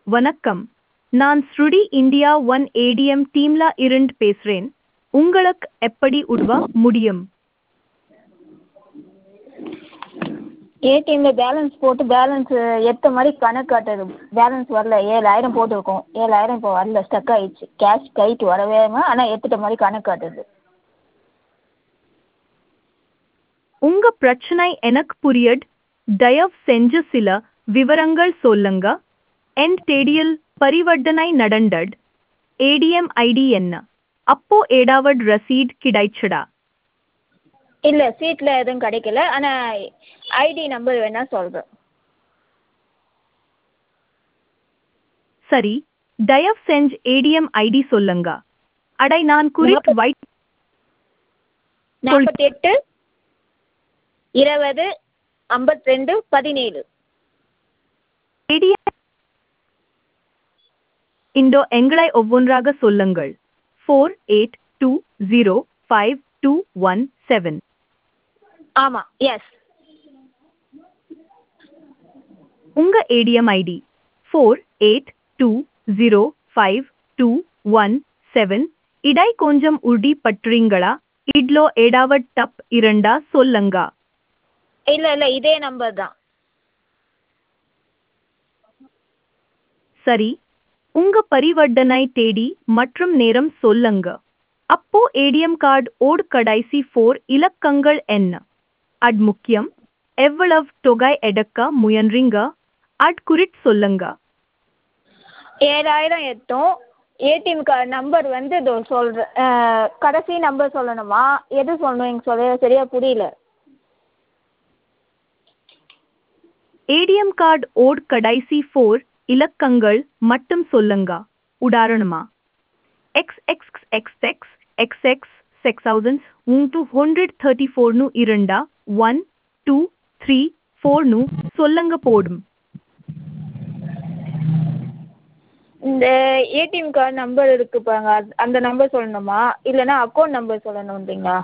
வணக்கம் நான் ஸ்ருடி இந்தியா ஒன் ஏடிஎம் டீம்ல இருந்து பேசுறேன் உங்களுக்கு எப்படி உதவ முடியும் ஏடிஎம்ல பேலன்ஸ் போட்டு பேலன்ஸ் எடுத்த மாதிரி கணக்கு காட்டுது பேலன்ஸ் வரல ஏழாயிரம் போட்டிருக்கோம் ஏழாயிரம் இப்போ வரல ஸ்டக் ஆயிடுச்சு கேஷ் கைக்கு வரவே ஆனால் எடுத்துட்ட மாதிரி கணக்கு காட்டுது உங்க பிரச்சனை எனக்கு புரியட் தயவு செஞ்சு சில விவரங்கள் சொல்லுங்க என் தேடியில் பரிவர்த்தனை நடந்தது ஏடிஎம் ஐடி என்ன அப்போ ஏடாவட் ரசீட் கிடைச்சடா இல்லை சீட்டில் எதுவும் கிடைக்கல ஆனால் ஐடி நம்பர் வேணால் சொல்கிறேன் சரி தயவு செஞ்சு ஏடிஎம் ஐடி சொல்லுங்க அடை நான் குறிட் வைட் நாற்பத்தெட்டு இருபது ஐம்பத்திரெண்டு பதினேழு ஏடிஎம் இந்தோ எங்களை ஒவ்வொன்றாக சொல்லுங்கள் four eight two zero five two one seven ஆமாம் எஸ் உங்க ATM ID four eight two zero five two one seven இடை கொஞ்சம் உறுதி பற்றுறீங்களா இட்லோ ஏடாவட் டப் இரண்டா சொல்லுங்க இல்லை இல்லை இதே நம்பர் தான் சரி உங்க பரிவர்த்தனை தேடி மற்றும் நேரம் சொல்லுங்க அப்போ ஏடிஎம் கார்டு ஓட் கடைசி ஃபோர் இலக்கங்கள் என்ன அட் முக்கியம் எவ்வளவு தொகை எடுக்க முயன்றீங்க அட் குறிட் சொல்லுங்க ஏழாயிரம் எடுத்தோம் ஏடிஎம் கார்டு நம்பர் வந்து இதோ சொல்கிறேன் கடைசி நம்பர் சொல்லணுமா எது சொல்லணும் எனக்கு சொல்ல சரியாக புரியல ஏடிஎம் கார்டு ஓட் கடைசி ஃபோர் இலக்கங்கள் மட்டும் சொல்லுங்க உதாரணமா X X X X X X six thousand two hundred thirty ஃபோர்னு இரண்டா ஒன் டூ த்ரீ ஃபோர்னு சொல்லுங்க போடும் இந்த ஏடிஎம் கார்டு நம்பர் இருக்கு பாருங்க அது அந்த நம்பர் சொல்லணுமா இல்லைன்னா அக்கௌண்ட் நம்பர் சொல்லணுன்றீங்களா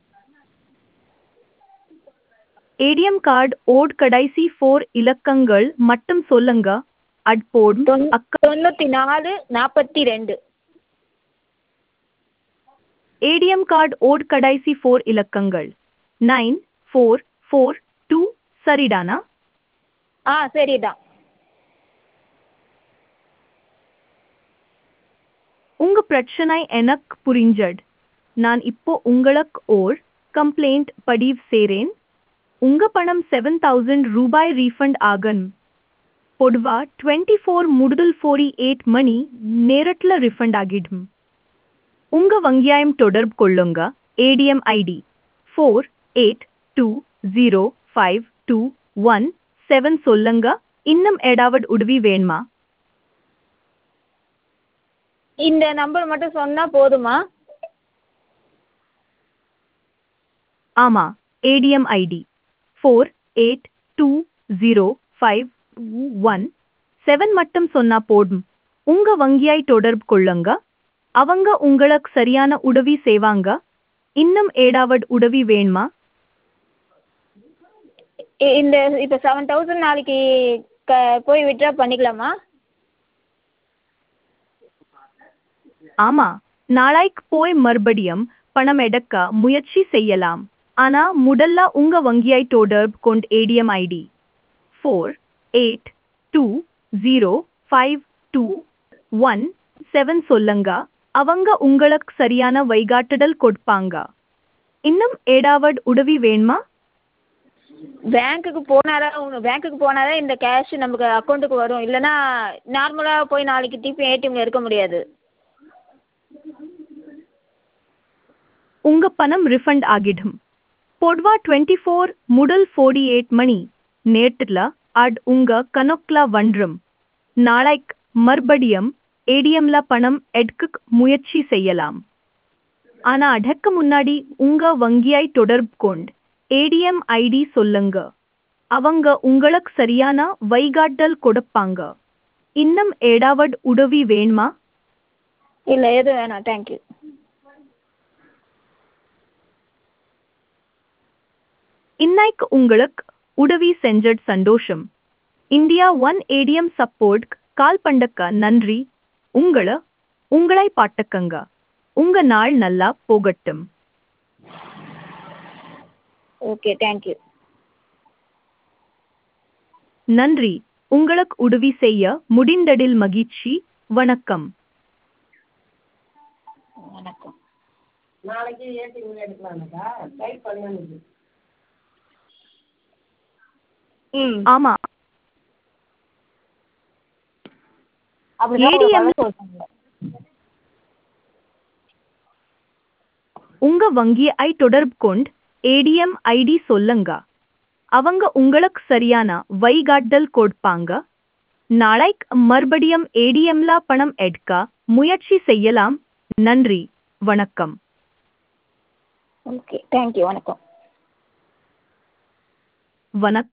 ஏடிஎம் கார்டு ஓட் கடைசி ஃபோர் இலக்கங்கள் மட்டும் சொல்லுங்க அட் போடும் தொண்ணூ- அக்க தொண்ணூற்றி நாலு நாற்பத்தி ரெண்டு ஏடிஎம் கார்டு ஓட் கடைசி ஃபோர் இலக்கங்கள் நைன் ஃபோர் ஃபோர் டூ சரிடானா ஆ சரிதான் உங்க பிரச்சனை எனக்கு புரிஞ்சட் நான் இப்போ உங்களுக்கு ஓர் கம்ப்ளைண்ட் பதிவு செய்றேன் உங்க பணம் செவன் தௌசண்ட் ரூபாய் ரீஃபண்ட் ஆகன் பொதுவா டுவெண்ட்டி ஃபோர் முடுதல் ஃபோர்டி எயிட் மணி நேரத்தில் ரிஃபண்ட் ஆகிடும் உங்க வங்கியாயம் தொடர்பு கொள்ளுங்க ATM ID four eight two zero five two one seven சொல்லுங்க இன்னும் ஏதாவது உதவி வேணுமா இந்த நம்பர் மட்டும் சொன்னால் போதுமா ஆமா ATM ID four eight two zero five one seven மட்டும் சொன்னா போதும் உங்க வங்கியாய் தொடர்பு கொள்ளுங்க அவங்க உங்களுக்கு சரியான உதவி செய்வாங்க இன்னும் ஏடாவது உதவி வேணுமா இ- இந்த இப்போ செவன் தௌசண்ட் நாளைக்கு க போய் விட்ரா பண்ணிக்கலாமா ஆமா நாளைக்கு போய் மறுபடியும் பணம் எடுக்க முயற்சி செய்யலாம் ஆனா முதல்ல உங்க வங்கியாய் தொடர்பு கொண்டு ATM ID four eight two zero five two one seven சொல்லுங்க அவங்க உங்களுக்கு சரியான வழிகாட்டுதல் கொடுப்பாங்க இன்னும் ஏடாவது உதவி வேணுமா பேங்க்குக்கு போனாதான் பேங்க்குக்கு போனாதான் இந்த கேஷ் நமக்கு அக்கௌண்ட்டுக்கு வரும் இல்லைன்னா நார்மலாக போய் நாளைக்கு திருப்பி ஏடிஎம்ல எடுக்க முடியாது உங்க பணம் ரிஃபண்ட் ஆகிடும் பொதுவா டுவெண்ட்டி ஃபோர் முதல் ஃபோர்டி எயிட் மணி நேரத்தில் அட் உங்க கணக்குல வந்துடும் நாளைக்கு மறுபடியும் ஏடிஎம்ல பணம் எடுக்க முயற்சி செய்யலாம் ஆனா அதற்கு முன்னாடி உங்க வங்கியாய் தொடர்பு கொண்டு ஏடிஎம் ஐடி சொல்லுங்க அவங்க உங்களுக்கு சரியான வழிகாட்டல் கொடுப்பாங்க இன்னும் ஏடாவது உதவி வேணுமா இல்லை எதுவும் வேணாம் தேங்க்யூ இன்னைக்கு உங்களுக்கு உதவி செஞ்சது சந்தோஷம் India one ATM support call பண்ணக்க நன்றி உங்கள உங்களை பாட்டக்கங்க உங்க நாள் நல்லா போகட்டும் ஓகே தேங்க்யூ நன்றி உங்களுக்கு உதவி செய்ய முடிந்ததில் மகிழ்ச்சி வணக்கம் வணக்கம் நாளைக்கு ஏடிஎம் எடுக்கலாம்க்கா டைப் பண்ணணும் ம் ஆமா அப்படிதான் ஒரு ADM பழக்கம் சொல்றாங்க உங்க வங்கியை தொடர்பு கொண்டு ஏடிஎம் ஐடி சொல்லுங்க அவங்க உங்களுக்கு சரியான வழிகாட்டல் கொடுப்பாங்க நாளைக்கு மறுபடியும் ஏடிஎம்ல பணம் எடுக்க முயற்சி செய்யலாம் நன்றி வணக்கம் ஓகே தேங்க்யூ வணக்கம் வணக்கம்